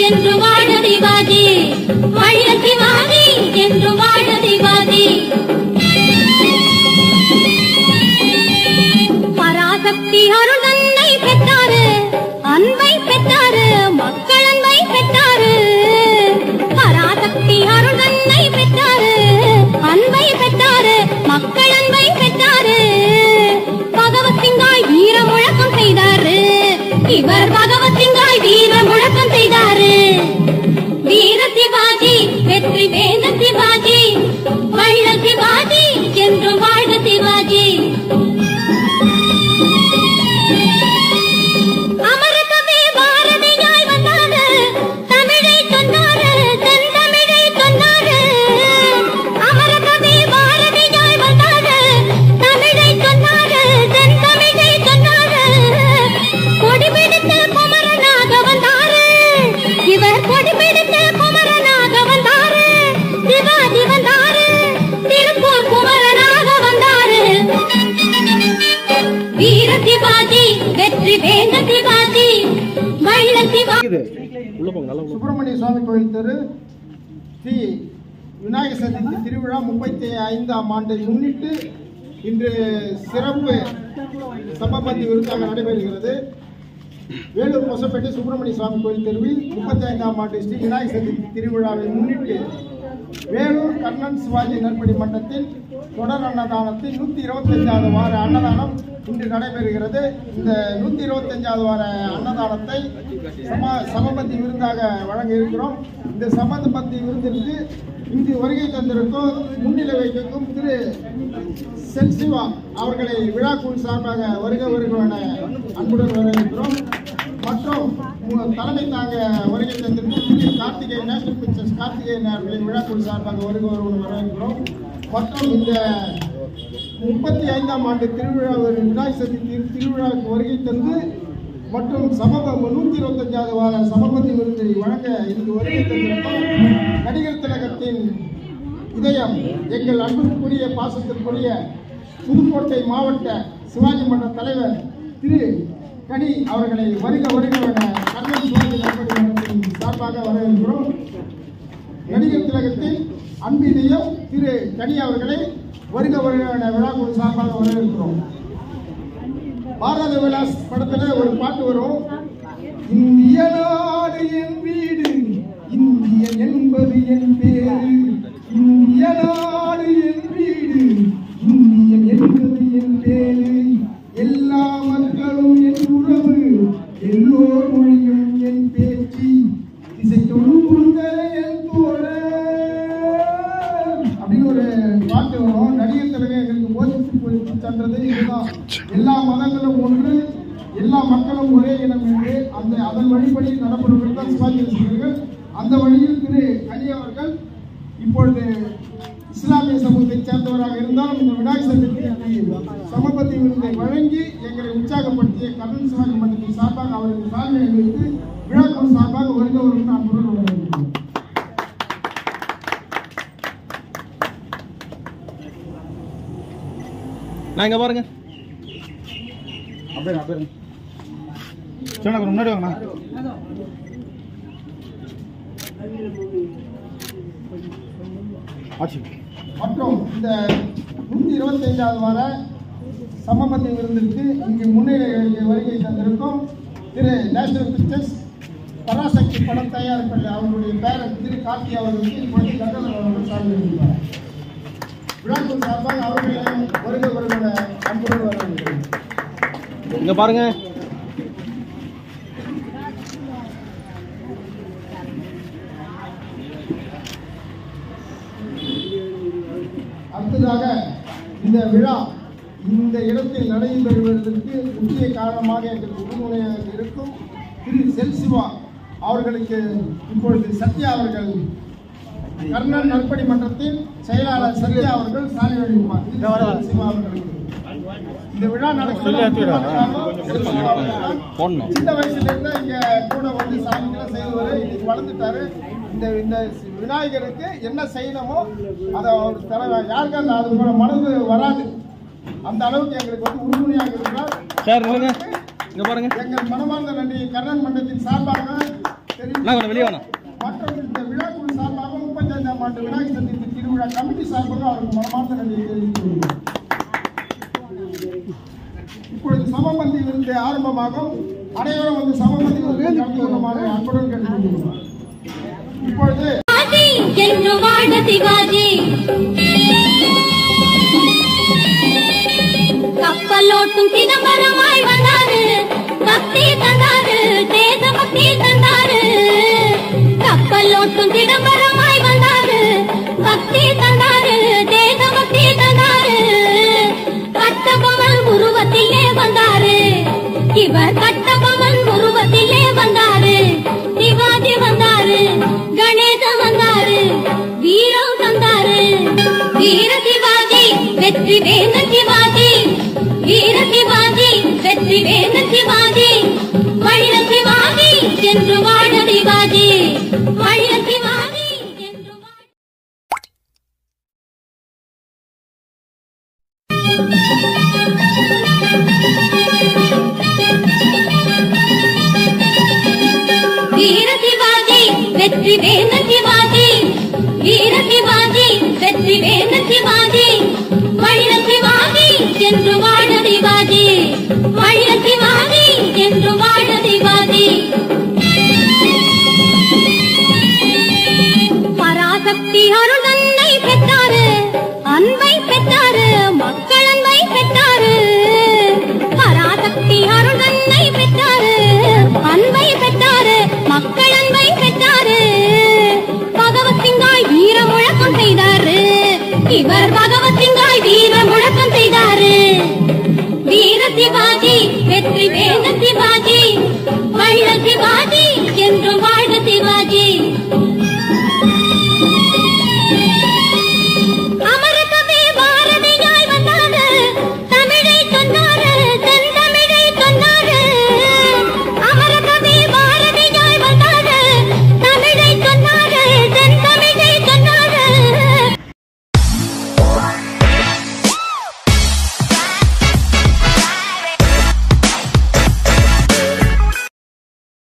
என்று வாழ சிவாஜி வள்ள சிவாஜி என்று வாழ சிவாஜி பராசக்தி அருள் தன்னை பெற்றாரு அன்பை பெற்றாரு மக்கள் அன்பை பெற்றாரு பராசக்தி அருள் தன்னை பெற்றாரு அன்பை பெற்றாரு மக்கள் அன்பை பெற்றாரு பகவத் சிங்காய் வீர முழக்கம் செய்தாரு இவர் பகவத் சிங்காய் வீர முழக்கம் செய்தாரு வீர சிவாஜி வெற்றி வேந்த சிவாஜி வள்ள சிவாஜி என்று வாழ்க சிவாஜி அமரகவி பாரதியாய் வந்தாரு தமிழை சொன்னாரு தென்தமிழை சொன்னாரு அமரகவி பாரதியாய் வந்தாரு தமிழை சொன்னாரு தென்தமிழை சொன்னாரு கொடி பிடித்து குமரனாக வந்தாரு இவர் கொடி பிடித்து குமரனாக வந்தாரு சிவாஜி வந்தாரு திருப்பூர் குமரனாக வந்தாரு வீர சிவாஜி வெற்றி வேந்த சிவாஜி வள்ள சிவாஜி சுப்பிரமணிய சுவாமி கோயில் தெரு ஸ்ரீ விநாயகர் சதுர்த்தி திருவிழா முப்பத்தி ஐந்தாம் ஆண்டை முன்னிட்டு இன்று சிறப்பு சமபந்தி விருந்தாக நடைபெறுகிறது வேலூர் மொசப்பேட்டை சுப்பிரமணிய சுவாமி கோயில் தெருவில் முப்பத்தி ஐந்தாம் ஆண்டு ஸ்ரீ விநாயகர் சதுர்த்தி திருவிழாவை முன்னிட்டு வேலூர் கர்ணன் சிவாஜி நற்பணி மன்றத்தில் தொடர் அன்னதானத்தில் நூற்றி இருபத்தஞ்சாவது வார அன்னதானம் இன்று நடைபெறுகிறது இந்த நூற்றி இருபத்தஞ்சாவது வார அன்னதானத்தை சம சமபந்தி விருந்தாக வழங்க இருக்கிறோம் இந்த சமபந்தி விருந்திற்கு இங்கு வருகை தந்திருக்கும் முன்னிலை வைக்கும் திரு செல்சிவா அவர்களை விழாக்குழு சார்பாக வருக வருக என அன்புடன் வரவேற்கிறோம் மற்றும் மு- தலைமை தாங்க வருகை தந்திருக்கும் திரு கார்த்திகை நேஷனல் பிக்சர்ஸ் கார்த்திகேயன் அவர்களை விழாக்குழு சார்பாக வருக வருக வரவேற்கிறோம் மற்றும் இந்த முப்பத்தி ஐந்தாம் ஆண்டு திருவிழா விநாயகர் சதுர்த்தி திருவிழாவுக்கு வருகை தந்து மற்றும் சமப நூற்றி இருபத்தஞ்சாவது வார சமபந்தி விருதை வழங்க இங்கு வருகை தந்திருக்கும் நடிகர் திலகத்தின் இதயம் எங்கள் அன்புக்குரிய பாசத்திற்குரிய புதுக்கோட்டை மாவட்ட சிவாஜி மன்ற தலைவர் திரு கனி அவர்களை வருக வருக என கண்ணன் சிவாஜி நற்பணி மன்றத்தின் சார்பாக வரவேற்கிறோம் நடிகர் திலகத்தின் அன்பு இதயம் திரு கனி அவர்களை வருக வருக என விழாக்குழு சார்பாக வரவேற்கிறோம் பாரத விலாஸ் படத்துல ஒரு பாட்டு வரும் இந்திய நாடு என் வீடு இந்தியன் என்பது என் பேரு இந்திய நாடு என் வீடு இந்தியன் என்பது என் பேரு எல்லா மக்களும் என் உறவு எல்லோர் மொழியும் என் பேச்சு இசை தொழுங்குங்கள் என் தோழர் அப்படின்னு ஒரு பாட்டு வரும் நடிகர் தலைவர் எங்களுக்கு போதித்து போதித்து சென்றது இதுதான் எல்லா மதங்களும் ஒன்று எல்லா மக்களும் ஒரே இனம் என்று அந்த அதன் வழிபடி நடப்பவர்கள் தான் சிவாஜி ரசிகர்கள் அந்த வழியில் திரு கனி அவர்கள் இப்பொழுது இஸ்லாமிய சமூகத்தைச் சேர்ந்தவராக இருந்தாலும் இந்த விநாயகர் சதுர்த்திக்கு சமபத்தி விருதை வழங்கி எங்களை உற்சாகப்படுத்திய கர்ணன் சிவாஜி மன்றத்தின் சார்பாக அவருக்கு சார்பை அளித்து விழாக்குழு சார்பாக வருக வரும் நான் குரல் வழங்குகிறேன் நான் இங்க பாருங்க அப்படியே அப்படியே சொன்னா கொஞ்சம் முன்னாடி வாங்கண்ணா ஆச்சு மற்றும் இந்த நூற்றி இருபத்தைந்தாவது வார சமபந்தி விருந்திற்கு இங்கு முன்னிலை வருகை தந்திருக்கும் திரு நேஷனல் பிக்சர்ஸ் பராசக்தி படம் தயாரிப்பில் அவர்களுடைய பேரன் திரு கார்த்தி அவர்களுக்கு இப்பொழுது கண்டனம் அவர்கள் சார்பில் இருக்கிறார் விழாக்குழு சார்பாக அவர்களை வருகை வருகிற அன்புடன் வரவேற்கிறேன் இங்க பாருங்க அடுத்ததாக இந்த விழா இந்த இடத்தில் நடைபெறுவதற்கு முக்கிய காரணமாக எங்களுக்கு உறுதுணையாக இருக்கும் திரு செல்சிவா அவர்களுக்கு இப்பொழுது சத்யா அவர்கள் கர்ணன் நற்பணி மன்றத்தின் செயலாளர் சத்யா அவர்கள் சாலை வழிகுமார் திரு செல்சிவா அவர்களுக்கு இந்த விழா நடக்கிறது போடணும் சின்ன வயசுல இருந்து இங்க கூட வந்து சாமிக்கெல்லாம் செய்வாரு இன்னைக்கு வளர்ந்துட்டாரு இந்த இந்த விநாயகருக்கு என்ன செய்யணுமோ அதை அவர் தர யாருக்கும் அந்த அது போல மனது வராது அந்த அளவுக்கு எங்களுக்கு வந்து உறுதுணையாக இருக்கிறார் சார் நில்லுங்க இங்க பாருங்க எங்கள் மனமார்ந்த நன்றி கர்ணன் மன்றத்தின் சார்பாக நான் கொஞ்சம் வெளியே வேணாம் மற்றும் இந்த விழாக்குழு சார்பாக முப்பத்தைந்தாம் ஆண்டு விநாயகர் சதுர்த்தி திருவிழா கமிட்டி சார்பாக அவருக்கு மனமார்ந்த நன்றியை தெரிவித்துக் கொள்கிறோம். இப்பொழுது சமபந்தி விருந்து ஆரம்பமாகும் அனைவரும் வந்து சமபந்தி விருந்தில் கலந்து கொள்ளுமாறு அன்புடன் கேட்டுக்கொள்கிறோம் இப்பொழுது சிவாஜி என்று வாழ சிவாஜி கப்பலோட்டும் சிதம்பரமாய் வந்தாரு பக்தி தந்தாரு தேச பக்தி தந்தாரு கப்பலோட்டும் சிதம்பரமாய் வந்தாரு பக்தி தந்தாரு தேச பக்தி தந்தாரு கட்டபொம்மன் உருவத்திலே வந்தாரு இவர் கட்டபொம்மன் உருவத்திலே வந்தாரு சிவாஜி வந்தாரு கணேசன் வந்தாரு வீரம் தந்தாரு வீர சிவாஜி வெற்றி வேந்த சிவாஜி வீர சிவாஜி வெற்றி வேந்த சிவாஜி வழிய சிவாஜி என்று வாழ சிவாஜி வழிய சிவாஜி என்று வாழ வீர சிவாஜி வெற்றி வேந்த சிவாஜி வீர சிவாஜி வெற்றி வேந்த சிவாஜி வழிய சிவாஜி என்று வாழ சிவாஜி வழிய சிவாஜி என்று வாழ சிவாஜி பராசக்தி அருள் தன்னை பெற்றாரு அன்பை பெற்றாரு மக்கள் அன்பை பெற்றாரு பராசக்தி அருள் தன்னை பெற்றாரு அன்பை பெற்றாரு மக்கள் அன்பை பெற்றாரு பகவத் சிங்காய் வீர முழக்கம் செய்தாரு இவர் பகவத் சிங்காய் வீர முழக்கம் செய்தாரு வீர சிவாஜி வெற்றி